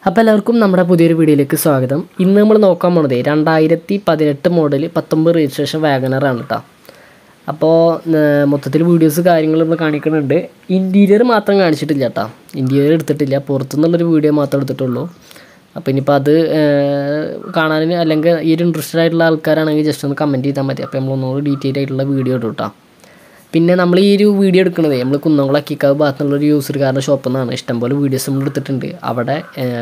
അപ്പോൾ എല്ലാവർക്കും നമ്മുടെ പുതിയൊരു വീഡിയോയിലേക്ക് സ്വാഗതം ഇന്ന് നമ്മൾ നോക്കാൻ പോണത് രണ്ടായിരത്തി പതിനെട്ട് മോഡൽ പത്തൊമ്പത് രജിസ്ട്രേഷൻ വാഗനറാണ് കേട്ടോ അപ്പോൾ മൊത്തത്തിൽ വീഡിയോസ് കാര്യങ്ങൾ നമ്മൾ കാണിക്കുന്നുണ്ട് ഇൻറ്റീരിയർ മാത്രം കാണിച്ചിട്ടില്ല കേട്ടോ ഇൻറ്റീരിയർ എടുത്തിട്ടില്ല പുറത്തുനിന്നുള്ളൊരു വീഡിയോ മാത്രം എടുത്തിട്ടുള്ളൂ അപ്പോൾ ഇനിയിപ്പോൾ അത് ഏഹ്, കാണാൻ അല്ലെങ്കിൽ ഈ ഒരു ഇൻട്രസ്റ്റഡ് ആയിട്ടുള്ള ആൾക്കാരാണെങ്കിൽ ജസ്റ്റ് ഒന്ന് കമൻറ്റ് ചെയ്താൽ മതി അപ്പോൾ നമ്മൾ ഒന്നുകൂടി ഡീറ്റെയിൽ ആയിട്ടുള്ള വീഡിയോ ഇടും കേട്ടോ പിന്നെ നമ്മൾ ഈ ഒരു വീഡിയോ എടുക്കുന്നത് നമ്മൾ കുന്നംകുളം അക്കിക്കാവ് ഭാഗത്തുള്ള ഒരു യൂസർകാരുടെ ഷോപ്പിൽ നിന്നാണ് ഇഷ്ടംപോലെ വീഡിയോസ് നമ്മൾ എടുത്തിട്ടുണ്ട് അവിടെ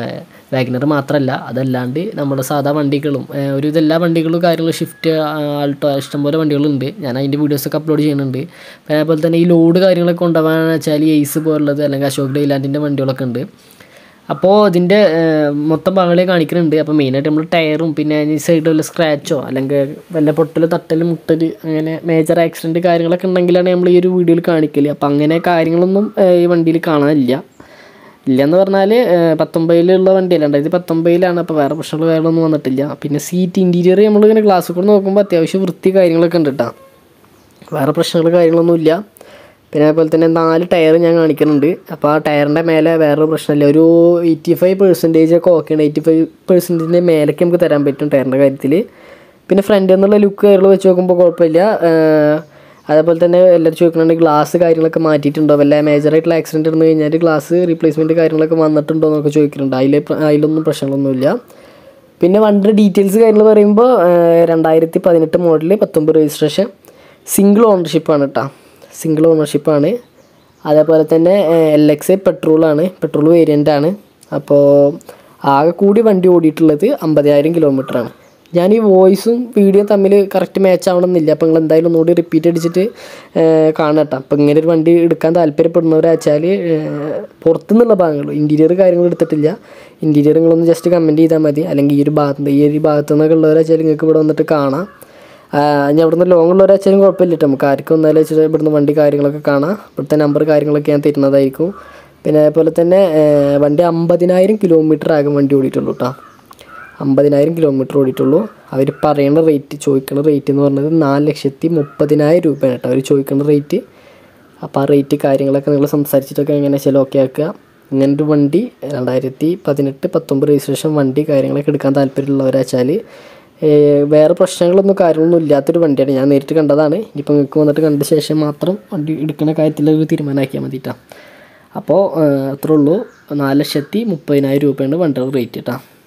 വാഗനർ മാത്രമല്ല അതല്ലാണ്ട് നമ്മുടെ സാധാ വണ്ടികളും ഏഹ്, ഒരു ഇതെല്ലാ വണ്ടികളും കാര്യങ്ങളും ഷിഫ്റ്റ് ആൾട്ടോ ഇഷ്ടംപോലെ വണ്ടികളുണ്ട് ഞാൻ അതിൻ്റെ വീഡിയോസൊക്കെ അപ്ലോഡ് ചെയ്യുന്നുണ്ട് പിന്നെ അതുപോലെ തന്നെ ഈ ലോഡ് കാര്യങ്ങളൊക്കെ കൊണ്ടുപോകാന്ന് വെച്ചാൽ ഈ എയ്സ് പോലുള്ളത് അല്ലെങ്കിൽ അശോക് ഡെയിലാൻഡിൻ്റെ വണ്ടികളൊക്കെ ഉണ്ട് അപ്പോൾ ഇതിൻ്റെ മൊത്തം ഭാഗങ്ങളെ കാണിക്കുന്നുണ്ട് അപ്പോൾ മെയിനായിട്ട് നമ്മൾ ടയറും പിന്നെ ഈ സൈഡ് വല്ല സ്ക്രാച്ചോ അല്ലെങ്കിൽ വല്ല പൊട്ടൽ തട്ടൽ മുട്ടൽ അങ്ങനെ മേജർ ആക്സിഡൻറ്റ് കാര്യങ്ങളൊക്കെ ഉണ്ടെങ്കിലാണ് നമ്മൾ ഈ ഒരു വീഡിയോയിൽ കാണിക്കൽ അപ്പോൾ അങ്ങനെ കാര്യങ്ങളൊന്നും ഏഹ്, ഈ വണ്ടിയിൽ കാണാനില്ല ഇല്ലയെന്ന് പറഞ്ഞാൽ പത്തൊമ്പതിലുള്ള വണ്ടിയല്ല രണ്ടായിരത്തി പത്തൊമ്പതിലാണ് അപ്പോൾ വേറെ പ്രശ്നങ്ങൾ വേറൊന്നും വന്നിട്ടില്ല പിന്നെ സീറ്റ് ഇൻറ്റീരിയർ നമ്മളിങ്ങനെ ഗ്ലാസ് കൂടെ നോക്കുമ്പോൾ അത്യാവശ്യം വൃത്തി കാര്യങ്ങളൊക്കെ ഉണ്ട് കേട്ടോ വേറെ പ്രശ്നങ്ങൾ കാര്യങ്ങളൊന്നുമില്ല പിന്നെ അതുപോലെ തന്നെ നാല് ടയർ ഞാൻ കാണിക്കുന്നുണ്ട് അപ്പോൾ ആ ടയറിൻ്റെ മേലെ വേറൊരു പ്രശ്നമില്ല ഒരു എയ്റ്റി ഫൈവ് പെർസെൻറ്റേജ് ഒക്കെ ഓക്കെയാണ് എയ്റ്റി ഫൈവ് പെർസെൻറ്റേജിൻ്റെ മേലേക്ക് നമുക്ക് തരാൻ പറ്റും ടയറിൻ്റെ കാര്യത്തിൽ പിന്നെ ഫ്രണ്ട് എന്നുള്ള ലുക്ക് കാര്യങ്ങൾ വെച്ച് നോക്കുമ്പോൾ കുഴപ്പമില്ല ഏഹ് അതേപോലെ തന്നെ എല്ലാവരും ചോദിക്കുന്നുണ്ട് ഗ്ലാസ് കാര്യങ്ങളൊക്കെ മാറ്റിയിട്ടുണ്ടോ വല്ല മേജറായിട്ടുള്ള ആക്സിഡൻറ്റ് ഇടുന്നു കഴിഞ്ഞാൽ ഗ്ലാസ് റീപ്ലേസ്മെൻറ്റ് കാര്യങ്ങളൊക്കെ വന്നിട്ടുണ്ടോ എന്നൊക്കെ ചോദിക്കുന്നുണ്ട് അതിൽ അതിലൊന്നും പ്രശ്നങ്ങളൊന്നുമില്ല പിന്നെ വണ്ടിയുടെ ഡീറ്റെയിൽസ് കാര്യങ്ങൾ പറയുമ്പോൾ രണ്ടായിരത്തി പതിനെട്ട് മോഡൽ പത്തൊമ്പത് രജിസ്ട്രേഷൻ സിംഗിൾ ഓണർഷിപ്പാണ് കേട്ടോ സിംഗിൾ ഓണർഷിപ്പാണ് അതേപോലെ തന്നെ എൽ എക്സ് ഐ പെട്രോളാണ് പെട്രോൾ വേരിയൻ്റ് ആണ് അപ്പോൾ ആകെ കൂടി വണ്ടി ഓടിയിട്ടുള്ളത് അമ്പതിനായിരം കിലോമീറ്ററാണ് ഞാൻ ഈ വോയിസും വീഡിയോ തമ്മിൽ കറക്റ്റ് മാച്ച് ആവണമെന്നില്ല അപ്പോൾ നിങ്ങൾ എന്തായാലും ഒന്നുകൂടി റിപ്പീറ്റ് അടിച്ചിട്ട് കാണട്ടോ അപ്പോൾ ഇങ്ങനെ ഒരു വണ്ടി എടുക്കാൻ താല്പര്യപ്പെടുന്നവരാച്ചാൽ പുറത്തുനിന്നുള്ള ഭാഗങ്ങൾ ഇൻറ്റീരിയർ കാര്യങ്ങൾ എടുത്തിട്ടില്ല ഇൻറ്റീരിയർ നിങ്ങളൊന്ന് ജസ്റ്റ് കമൻറ്റ് ചെയ്താൽ മതി അല്ലെങ്കിൽ ഈ ഒരു ഭാഗത്ത് ഈ ഒരു ഭാഗത്തു നിന്നൊക്കെ ഉള്ളവരാച്ചാൽ നിങ്ങൾക്ക് ഇവിടെ വന്നിട്ട് കാണാം ഞാൻ ഇവിടുന്ന് ലോങ് ഉള്ളവരാച്ചാലും കുഴപ്പമില്ല കേട്ടോ നമുക്ക് ആർക്കും ഒന്നാലും വെച്ചിട്ട് ഇവിടുന്ന് വണ്ടി കാര്യങ്ങളൊക്കെ കാണാം ഇവിടുത്തെ നമ്പർ കാര്യങ്ങളൊക്കെ ഞാൻ തരുന്നതായിരിക്കും പിന്നെ അതേപോലെ തന്നെ ഏഹ്, വണ്ടി അമ്പതിനായിരം കിലോമീറ്റർ ആകും വണ്ടി ഓടിയിട്ടുള്ളൂ കേട്ടോ അമ്പതിനായിരം കിലോമീറ്റർ ഓടിയിട്ടുള്ളൂ അവർ പറയുന്ന റേറ്റ് ചോദിക്കുന്ന റേറ്റ് എന്ന് പറഞ്ഞത് നാല് ലക്ഷത്തി മുപ്പതിനായിരം രൂപയാണ് കേട്ടോ അവർ ചോദിക്കുന്ന റേറ്റ് അപ്പോൾ ആ റേറ്റ് കാര്യങ്ങളൊക്കെ നിങ്ങൾ സംസാരിച്ചിട്ടൊക്കെ എങ്ങനെ വെച്ചാൽ ഓക്കെ ആക്കുക ഇങ്ങനെ ഒരു വണ്ടി രണ്ടായിരത്തി പതിനെട്ട് പത്തൊമ്പത് രജിസ്ട്രേഷൻ വണ്ടി കാര്യങ്ങളൊക്കെ എടുക്കാൻ താല്പര്യമുള്ളവരാച്ചാൽ വേറെ പ്രശ്നങ്ങളൊന്നും കാര്യങ്ങളൊന്നും ഇല്ലാത്തൊരു വണ്ടിയാണ് ഞാൻ നേരിട്ട് കണ്ടതാണ് ഇനിയിപ്പോൾ നിങ്ങൾക്ക് വന്നിട്ട് കണ്ട ശേഷം മാത്രം വണ്ടി എടുക്കുന്ന കാര്യത്തിൽ ഒരു തീരുമാനമാക്കിയാൽ മതി കേട്ടോ അപ്പോൾ അത്രേ ഉള്ളൂ നാല് ലക്ഷത്തി മുപ്പതിനായിരം രൂപയാണ് വണ്ടിയുടെ റേറ്റ് കേട്ടോ